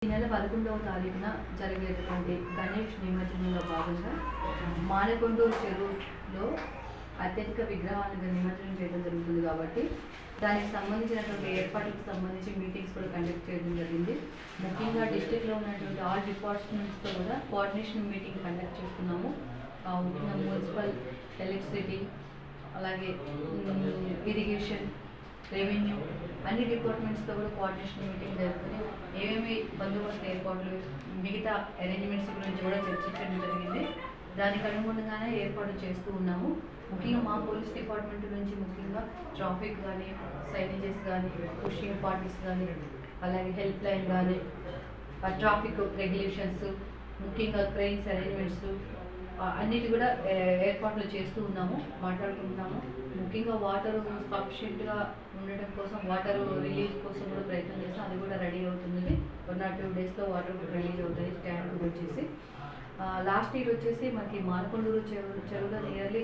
ఈ నెల పదకొండవ తారీఖున జరిగేటటువంటి గణేష్ నిమజ్జనంలో భాగంగా మానకొండూరు చెరువులో అత్యధిక విగ్రహాలను నిమజ్జనం చేయడం జరుగుతుంది కాబట్టి దానికి సంబంధించినటువంటి ఏర్పాట్లకు సంబంధించి మీటింగ్స్ కూడా కండక్ట్ చేయడం జరిగింది ముఖ్యంగా డిస్టిక్లో ఉన్నటువంటి ఆల్ డిపార్ట్మెంట్స్తో కూడా కోఆర్డినేషన్ మీటింగ్ కండక్ట్ చేస్తున్నాము ఆ, ముఖ్యంగా మున్సిపల్ ఎలక్ట్రిసిటీ అలాగే ఇరిగేషన్ రెవెన్యూ అన్ని డిపార్ట్మెంట్స్తో కూడా కోఆర్డినేషన్ మీటింగ్ జరుగుతుంది ఏమేమి బందోబస్తు ఏర్పాట్లు మిగతా అరేంజ్మెంట్స్ గురించి కూడా చర్చించడం జరిగింది దానికి అనుగుణంగానే ఏర్పాటు చేస్తూ ఉన్నాము ముఖ్యంగా మా పోలీస్ డిపార్ట్మెంట్ నుంచి ముఖ్యంగా ట్రాఫిక్ కానీ సైనేజెస్ కానీ పుషింగ్ పార్టీస్ కానీ అలాగే హెల్ప్ లైన్ కానీ ట్రాఫిక్ రెగ్యులేషన్స్ ముఖ్యంగా క్రెయిన్స్ అరేంజ్మెంట్స్ అన్నిటి కూడా ఏ- ఏర్పాట్లు చేస్తూ ఉన్నాము మాట్లాడుకుంటున్నాము ముఖ్యంగా వాటర్ సఫిషియెంట్గా ఉండడం కోసం వాటర్ రిలీజ్ కోసం కూడా ప్రయత్నం చేస్తాం అది కూడా రెడీ అవుతుంది వన్ ఆర్ టూ డేస్లో వాటర్ రిలీజ్ అవుతాయి ట్యాంక్ వచ్చేసి లాస్ట్ ఇయర్ వచ్చేసి మనకి మానకొండూరు చెరువు చెరువులో నియర్లీ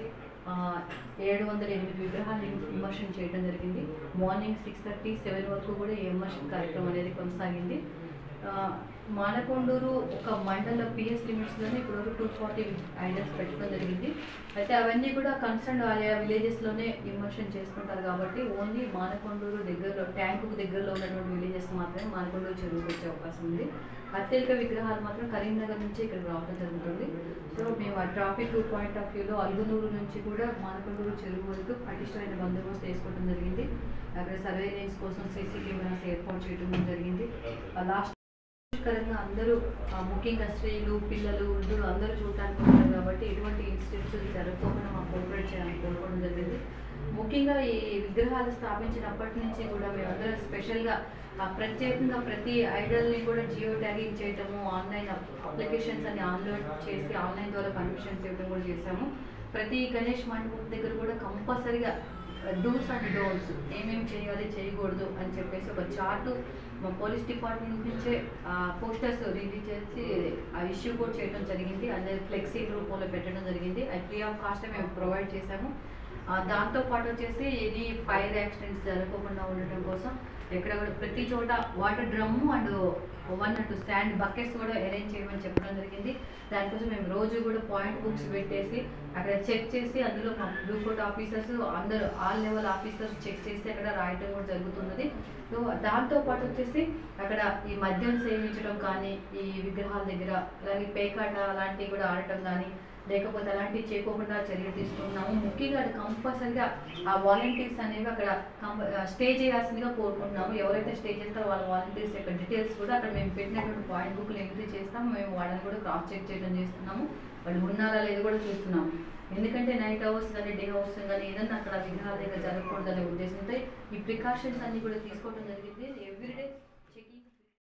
ఏడు వందల ఎనిమిది విగ్రహాలు ఇమర్షన్ చేయడం జరిగింది మార్నింగ్ సిక్స్ థర్టీ సెవెన్ వరకు కూడా ఈ ఇమర్షన్ కార్యక్రమం అనేది కొనసాగింది ఆ, మానకొండూరు ఒక మండల పిఎస్ లిమిట్స్లోనే ఇప్పుడు టూ ఫార్టీ ఐడల్స్ పెట్టడం జరిగింది అయితే అవన్నీ కూడా కన్సర్న్ ఆయా విలేజెస్లోనే ఇమర్షన్ చేసుకుంటారు కాబట్టి ఓన్లీ మానకొండూరు దగ్గరలో ట్యాంకుకు దగ్గరలో ఉన్నటువంటి విలేజెస్ మాత్రమే మానకొండూరు చెరువుకు వచ్చే అవకాశం ఉంది అత్యధిక విగ్రహాలు మాత్రం కరీంనగర్ నుంచి ఇక్కడ రావడం జరుగుతుంది సో మేము ఆ ట్రాఫిక్ పాయింట్ ఆఫ్ వ్యూలో అలుగునూరు నుంచి కూడా మానకొండూరు చెరువు వరకు పటిష్టమైన బందోబస్తు వేసుకోవడం జరిగింది అక్కడ సర్వేలెన్స్ కోసం సీసీ కెమెరాస్ ఏర్పాటు చేయడం జరిగింది లాస్ట్ కరంగా అందరూ ఆ, ముఖ్యంగా స్త్రీలు పిల్లలు వృద్ధులు అందరూ చూడటానికి ఉంటారు కాబట్టి ఎటువంటి ఇన్సిడెంట్స్ జరగకుండా మాకు కోఆపరేట్ చేయాలని కోరుకోవడం జరిగింది ముఖ్యంగా ఈ విగ్రహాలు స్థాపించినప్పటి నుంచి కూడా మేమందరం స్పెషల్గా ఆ, ప్రత్యేకంగా ప్రతి ఐడల్ని కూడా జియో ట్యాగింగ్ చేయటము ఆన్లైన్ అప్లికేషన్స్ అని ఆన్లోడ్ చేసి ఆన్లైన్ ద్వారా పర్మిషన్స్ ఇవ్వడం కూడా చేశాము ప్రతి గణేష్ మండపం దగ్గర కూడా కంపల్సరిగా డూస్ అండ్ డోన్స్ ఏమేమి చేయాలి చేయకూడదు అని చెప్పేసి ఒక చార్టు మా పోలీస్ డిపార్ట్మెంట్ నుంచే పోస్టర్స్ రిలీజ్ చేసి ఆ ఇష్యూ కూడా చేయడం జరిగింది అదే ఫ్లెక్సీ రూపంలో పెట్టడం జరిగింది అది ఫ్రీ ఆఫ్ కాస్ట్ మేము ప్రొవైడ్ చేశాము ఆ, దాంతో పాటు వచ్చేసి ఇది ఫైర్ యాక్సిడెంట్స్ జరగకుండా ఉండటం కోసం ఎక్కడ కూడా ప్రతి చోట water drum and one and stand buckets కూడా అరేంజ్ చేయమని చెప్పడం జరిగింది దానికోసం మేము రోజు కూడా పాయింట్ బుక్స్ పెట్టేసి అక్కడ చెక్ చేసి అందులో మా బ్లూ కోట్ ఆఫీసర్స్ అందరూ ఆల్ లెవెల్ ఆఫీసర్స్ చెక్ చేసి అక్కడ రాయటం కూడా జరుగుతున్నది సో దాంతో పాటు వచ్చేసి అక్కడ ఈ మద్యం సేవించడం కానీ ఈ విగ్రహాల దగ్గర అలాగే పేకాట అలాంటివి కూడా ఆడటం కానీ లేకపోతే అలాంటివి చేయకోకుండా చర్యలు తీసుకుంటున్నాము ముఖ్యంగా అది కంపల్సరిగా ఆ వాలంటీర్స్ అనేవి అక్కడ కంప స్టే చేయాల్సిందిగా కోరుకుంటున్నాము ఎవరైతే స్టే చేస్తారో వాళ్ళ వాలంటీర్స్ యొక్క డీటెయిల్స్ కూడా అక్కడ మేము పెట్టినటువంటి పాయింట్ బుక్లు ఎంట్రీ చేస్తాము మేము వాళ్ళని కూడా క్రాస్ చెక్ చేయడం చేస్తున్నాము వాళ్ళు ఉన్నారా లేదు కూడా చూస్తున్నాము ఎందుకంటే నైట్ అవర్స్ కానీ డే అవర్స్ కానీ ఏదన్నా అక్కడ విగ్రహాల దగ్గర జరగకూడదనే ఉద్దేశంతో ఈ ప్రికాషన్స్ అన్ని కూడా తీసుకోవడం జరిగింది ఎవ్రీడే